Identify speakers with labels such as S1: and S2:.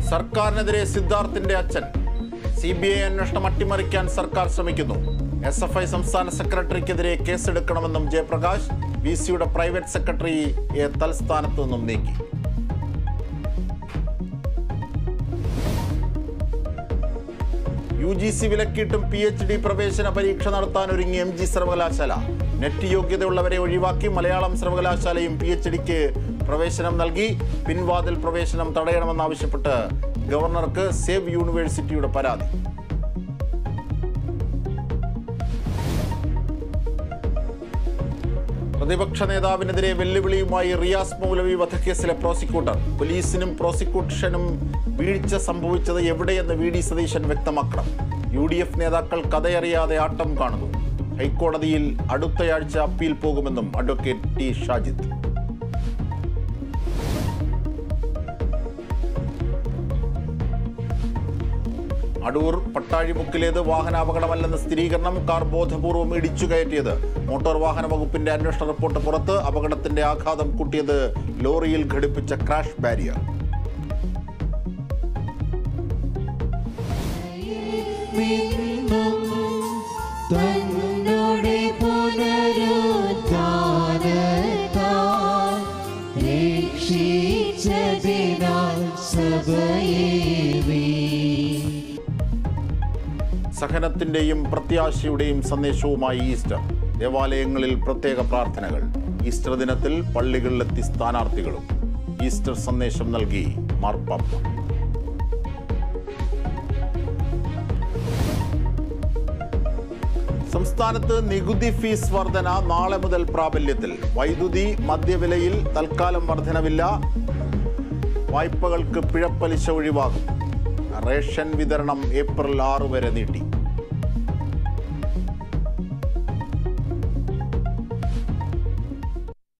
S1: സർക്കാരിനെതിരെ സിദ്ധാർത്ഥിന്റെ അച്ഛൻ C B I അന്വേഷണം അട്ടിമറിക്കാൻ സർക്കാർ ശ്രമിക്കുന്നു എസ് എഫ് ഐ സംസ്ഥാന സെക്രട്ടറിക്കെതിരെ കേസെടുക്കണമെന്നും ജയപ്രകാശ് വി സിയുടെ പ്രൈവറ്റ് സെക്രട്ടറിയെ തൽസ്ഥാനത്തു നിന്നും നീക്കി യു ജി സി വിലക്കിയിട്ടും പി എച്ച് ഡി പ്രവേശന പരീക്ഷ നടത്താൻ ഒരുങ്ങി എം ജി സർവകലാശാല നെറ്റ് യോഗ്യതയുള്ളവരെ ഒഴിവാക്കി മലയാളം സർവകലാശാലയും പി എച്ച് ഡിക്ക് പ്രവേശനം നൽകി പിൻവാതിൽ പ്രവേശനം തടയണമെന്നാവശ്യപ്പെട്ട് ഗവർണർക്ക് സേവ് യൂണിവേഴ്സിറ്റിയുടെ പരാതി പ്രതിപക്ഷ നേതാവിനെതിരെ വെല്ലുവിളിയുമായി റിയാസ് മൗലവി വധക്കേസിലെ പ്രോസിക്യൂട്ടർ പോലീസിനും പ്രോസിക്യൂഷനും വീഴ്ച സംഭവിച്ചത് എവിടെയെന്ന് വി ഡി സതീശൻ വ്യക്തമാക്കണം യു ഡി എഫ് നേതാക്കൾ കഥയറിയാതെ ആട്ടം കാണുന്നു ഹൈക്കോടതിയിൽ അടുത്തയാഴ്ച അപ്പീൽ പോകുമെന്നും അഡ്വക്കേറ്റ് ടി ഷാജിദ് അടൂർ പട്ടാഴിമുക്കിലേത് വാഹനാപകടമല്ലെന്ന സ്ഥിരീകരണം കാർ ബോധപൂർവം ഇടിച്ചു കയറ്റിയത് മോട്ടോർ വാഹന വകുപ്പിന്റെ അന്വേഷണ റിപ്പോർട്ട് പുറത്ത് അപകടത്തിന്റെ ആഘാതം കൂട്ടിയത് ലോറിയിൽ ഘടിപ്പിച്ച ക്രാഷ് ബാരിയർ
S2: മിന്നും തന്നോടെ പുനരുദ്ധാനത്താൽ രക്ഷിച്ചതിനാൽ സഭയെ നീ
S1: സഹനത്തിന്റെയും പ്രത്യാശയുടെയും സന്ദേശവുമായി ഈസ്റ്റർ ദേവാലയങ്ങളിൽ പ്രത്യേക പ്രാർത്ഥനകൾ ഈസ്റ്റർ ദിനത്തിൽ പള്ളികളിലെത്തി സ്ഥാനാർത്ഥികളും ഈസ്റ്റർ സന്ദേശം നൽകി മാർപ്പാപ്പ സംസ്ഥാനത്ത് നികുതി ഫീസ് വർധന നാളെ മുതൽ പ്രാബല്യത്തിൽ വൈദ്യുതി മദ്യവിലയിൽ തൽക്കാലം വർധനവില്ല വായ്പകൾക്ക് പിഴപ്പലിശ ഒഴിവാകും റേഷൻ വിതരണം ഏപ്രിൽ ആറ് വരെ നീട്ടി